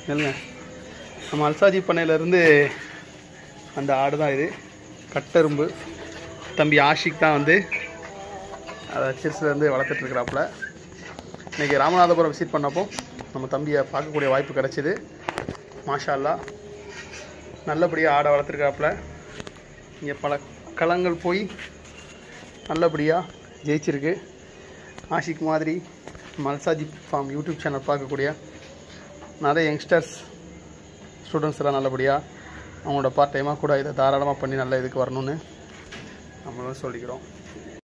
இல்லைங்க நம்ம அல்சாஜி பண்ணையிலேருந்து அந்த ஆடு தான் இது கட்டெரும்பு தம்பி ஆஷிக் தான் வந்து அதை சிறுசுலேருந்து வளர்த்துட்ருக்குறாப்புல இன்றைக்கி ராமநாதபுரம் விசிட் பண்ணப்போ நம்ம தம்பியை பார்க்கக்கூடிய வாய்ப்பு கிடச்சிது மாஷா அல்லா நல்லபடியாக ஆடை வளர்த்துருக்காப்புல இங்கே பல களங்கள் போய் நல்லபடியாக ஜெயிச்சிருக்கு ஆஷிக் மாதிரி மல்சாஜி ஃபார்ம் யூடியூப் சேனல் பார்க்கக்கூடிய நிறைய யங்ஸ்டர்ஸ் ஸ்டூடெண்ட்ஸ் எல்லாம் நல்லபடியாக அவங்களோட பார்ட் டைமாக கூட இதை தாராளமாக பண்ணி நல்ல இதுக்கு வரணும்னு நம்மளும் சொல்லிக்கிறோம்